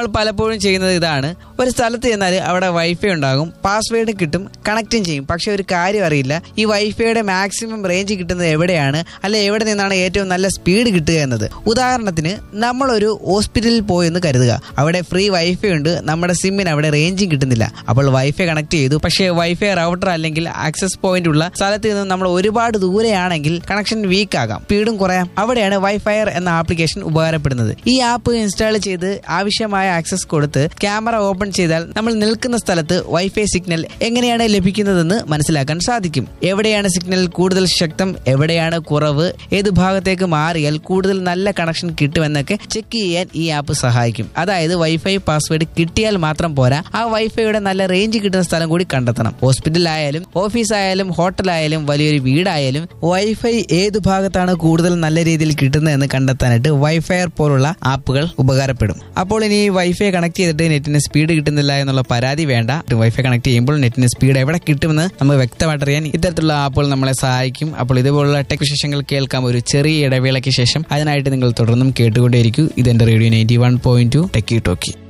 പലപ്പോഴും ചെയ്യുന്നത് ഇതാണ് ഒരു സ്ഥലത്ത് ചെന്നാൽ അവിടെ വൈഫൈ ഉണ്ടാകും പാസ്വേഡ് കിട്ടും കണക്റ്റും ചെയ്യും പക്ഷെ ഒരു കാര്യം അറിയില്ല ഈ വൈഫൈയുടെ മാക്സിമം റേഞ്ച് കിട്ടുന്നത് എവിടെയാണ് അല്ലെ എവിടെ നിന്നാണ് ഏറ്റവും നല്ല സ്പീഡ് കിട്ടുക എന്നത് ഉദാഹരണത്തിന് നമ്മളൊരു ഹോസ്പിറ്റലിൽ പോയെന്ന് കരുതുക അവിടെ ഫ്രീ വൈഫൈ ഉണ്ട് നമ്മുടെ സിമ്മിന് അവിടെ റേഞ്ചും കിട്ടുന്നില്ല അപ്പോൾ വൈഫൈ കണക്ട് ചെയ്തു പക്ഷേ വൈഫൈ റൗട്ടർ അല്ലെങ്കിൽ ആക്സസ് പോയിന്റ് ഉള്ള സ്ഥലത്ത് നിന്ന് നമ്മൾ ഒരുപാട് ദൂരെയാണെങ്കിൽ കണക്ഷൻ വീക്ക് ആകാം സ്പീഡും കുറയാം അവിടെയാണ് വൈഫയർ എന്ന ആപ്ലിക്കേഷൻ ഉപകാരപ്പെടുന്നത് ഈ ആപ്പ് ഇൻസ്റ്റാൾ ചെയ്ത് ആവശ്യമായ ആക്സസ് കൊടുത്ത് ക്യാമറ ഓപ്പൺ ചെയ്താൽ നമ്മൾ നിൽക്കുന്ന സ്ഥലത്ത് വൈഫൈ സിഗ്നൽ എങ്ങനെയാണ് ലഭിക്കുന്നതെന്ന് മനസ്സിലാക്കാൻ സാധിക്കും എവിടെയാണ് സിഗ്നൽ കൂടുതൽ ശക്തം എവിടെയാണ് കുറവ് ഏത് ഭാഗത്തേക്ക് മാറിയാൽ കൂടുതൽ നല്ല കണക്ഷൻ കിട്ടുമെന്നൊക്കെ ചെക്ക് ചെയ്യാൻ ഈ ആപ്പ് സഹായിക്കും അതായത് വൈഫൈ പാസ്വേഡ് കിട്ടിയാൽ മാത്രം പോരാ ആ വൈഫൈയുടെ നല്ല റേഞ്ച് കിട്ടുന്ന സ്ഥലം കൂടി കണ്ടെത്തണം ഹോസ്പിറ്റലായാലും ഓഫീസായാലും ഹോട്ടലായാലും വലിയൊരു വീടായാലും വൈഫൈ ഏത് ഭാഗത്താണ് കൂടുതൽ നല്ല രീതിയിൽ കിട്ടുന്നതെന്ന് കണ്ടെത്താനായിട്ട് വൈഫയർ പോലുള്ള ആപ്പുകൾ ഉപകാരപ്പെടും അപ്പോൾ ഇനി വൈഫൈ കണക്ട് ചെയ്തിട്ട് നെറ്റിന് സ്പീഡ് കിട്ടുന്നില്ല എന്നുള്ള പരാതി വേണ്ട വൈഫൈ കണക്ട് ചെയ്യുമ്പോൾ നെറ്റിന് സ്പീഡ് എവിടെ കിട്ടുമെന്ന് നമുക്ക് വ്യക്തമായിട്ട് അറിയാൻ ഇത്തരത്തിലുള്ള ആപ്പുകൾ നമ്മളെ സഹായിക്കും അപ്പോൾ ഇതുപോലുള്ള ടെക് വിശേഷങ്ങൾ കേൾക്കാം ഒരു ചെറിയ ഇടവേളയ്ക്ക് ശേഷം അതിനായിട്ട് നിങ്ങൾ തുടർന്നും കേട്ടുകൊണ്ടേയിരിക്കും ഇതെന്റെ radio ninety one point two techie talkie